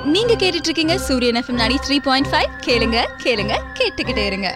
நீங்க கேட்டுட்டு இருக்கீங்க சூரியன் எஃப்எம் நாடி த்ரீ பாயிண்ட் ஃபைவ் கேளுங்க கேளுங்க கேட்டுக்கிட்டே இருங்க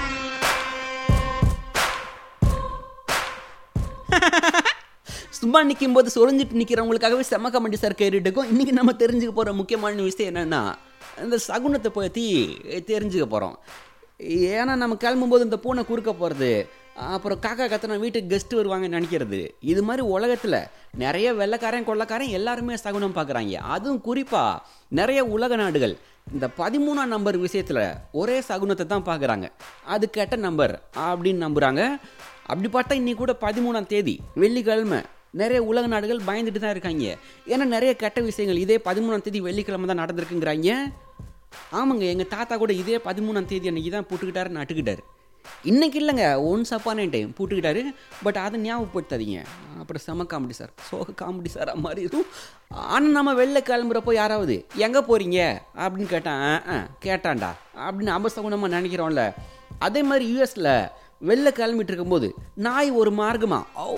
சும்மா நிற்கும் போது சொரிஞ்சிட்டு நிற்கிறவங்களுக்காகவே செம்ம கமெண்டி சார் கேட்டுட்டுக்கும் இன்றைக்கி நம்ம தெரிஞ்சுக்க போகிற முக்கியமான விஷயம் என்னென்னா இந்த சகுனத்தை பற்றி தெரிஞ்சுக்க போகிறோம் ஏன்னா நம்ம கிளம்பும்போது இந்த பூனை குறுக்க போகிறது அப்புறம் காக்கா கத்தனை வீட்டுக்கு கெஸ்ட் வருவாங்கன்னு நினைக்கிறது இது மாதிரி உலகத்தில் நிறைய வெள்ளைக்காரன் கொள்ளக்காரன் எல்லாருமே சகுனம் பார்க்குறாங்க அதுவும் குறிப்பாக நிறைய உலக நாடுகள் இந்த பதிமூணாம் நம்பர் விஷயத்தில் ஒரே சகுனத்தை தான் பார்க்குறாங்க அது கெட்ட நம்பர் அப்படின்னு நம்புகிறாங்க அப்படி பார்த்தா இன்னைக்கு கூட பதிமூணாம் தேதி வெள்ளிக்கிழமை நிறைய உலக நாடுகள் பயந்துட்டு தான் இருக்காங்க ஏன்னா நிறைய கெட்ட விஷயங்கள் இதே பதிமூணாம் தேதி வெள்ளிக்கிழமை தான் நடந்திருக்குங்கிறாங்க ஆமாங்க எங்கள் தாத்தா கூட இதே பதிமூணாம் தேதி அன்னைக்கு தான் போட்டுக்கிட்டாரு நட்டுக்கிட்டாரு இன்னைக்கு இல்லைங்க ஒன்ஸ் அப்பான டைம் போட்டுக்கிட்டாரு பட் அதை ஞாபகப்படுத்தாதீங்க அப்புறம் செம காமெடி சார் சோக காமெடி சார் அது மாதிரி இருக்கும் ஆனால் நம்ம வெளில கிளம்புறப்போ யாராவது எங்கே போகிறீங்க அப்படின்னு கேட்டான் "ஆ, ஆ, கேட்டான்டா அப்படின்னு அபசகுணமாக நினைக்கிறோம்ல அதே மாதிரி யூஎஸில் வெளில கிளம்பிட்டு இருக்கும்போது நாய் ஒரு மார்க்கமா "ஔ,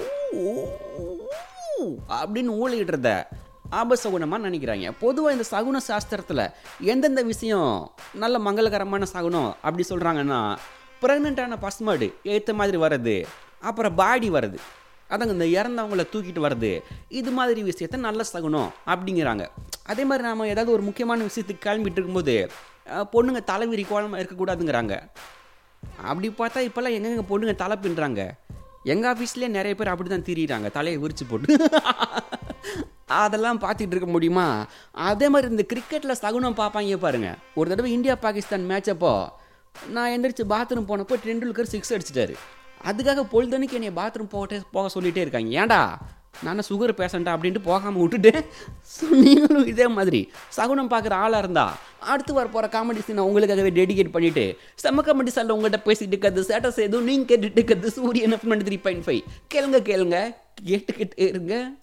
அப்படின்னு ஊழிடுறத ஆபசகுணமாக நினைக்கிறாங்க பொதுவாக இந்த சகுன சாஸ்திரத்தில் எந்தெந்த விஷயம் நல்ல மங்களகரமான சகுனம் அப்படி சொல்கிறாங்கன்னா ப்ரெக்னெண்ட்டான பசுமாடு ஏற்ற மாதிரி வர்றது அப்புறம் பாடி வர்றது அதாங்க இந்த இறந்தவங்கள தூக்கிட்டு வர்றது இது மாதிரி விஷயத்த நல்ல சகுனம் அப்படிங்கிறாங்க அதே மாதிரி நாம் ஏதாவது ஒரு முக்கியமான விஷயத்துக்கு கிளம்பிட்டு இருக்கும்போது அஹ், பொண்ணுங்க தலைவிரி கோலமாக இருக்கக்கூடாதுங்கிறாங்க அப்படி பார்த்தா இப்போல்லாம் எங்கெங்க பொண்ணுங்க தலை பின்னுறாங்க எங்கள் ஆஃபீஸ்லேயே நிறைய பேர் அப்படி தான் திரியிறாங்க தலையை விரிச்சு போட்டு அதெல்லாம் பார்த்துட்டு இருக்க முடியுமா அதே மாதிரி இந்த கிரிக்கெட்டில் சகுனம் பார்ப்பாங்க பாருங்க ஒரு தடவை இந்தியா பாகிஸ்தான் மேட்ச் அப்போ நான் எந்திரிச்சு பாத்ரூம் போனப்போ டெண்டுல்கர் சிக்ஸ் அடிச்சிட்டாரு அதுக்காக பொழுதனைக்கு என்னை பாத்ரூம் போக போக சொல்லிட்டே இருக்காங்க ஏன்டா நான் சுகர் பேஷண்ட்டா அப்படின்ட்டு போகாமல் விட்டுட்டேன் ஸோ நீங்களும் இதே மாதிரி சகுனம் பார்க்குற ஆளாக இருந்தா அடுத்து வர போகிற காமெடி சீனை உங்களுக்காகவே டெடிகேட் பண்ணிட்டு செம்ம காமெடி சாரில் உங்கள்கிட்ட பேசிட்டு இருக்கிறது ஸ்டேட்டஸ் எதுவும் நீங்கள் கேட்டுட்டு இருக்கிறது சூரியன் எஃப் த்ரீ பாயிண்ட் ஃபைவ் கேளுங்க கேளுங்க கேட்டுக்கிட்டே இருங்க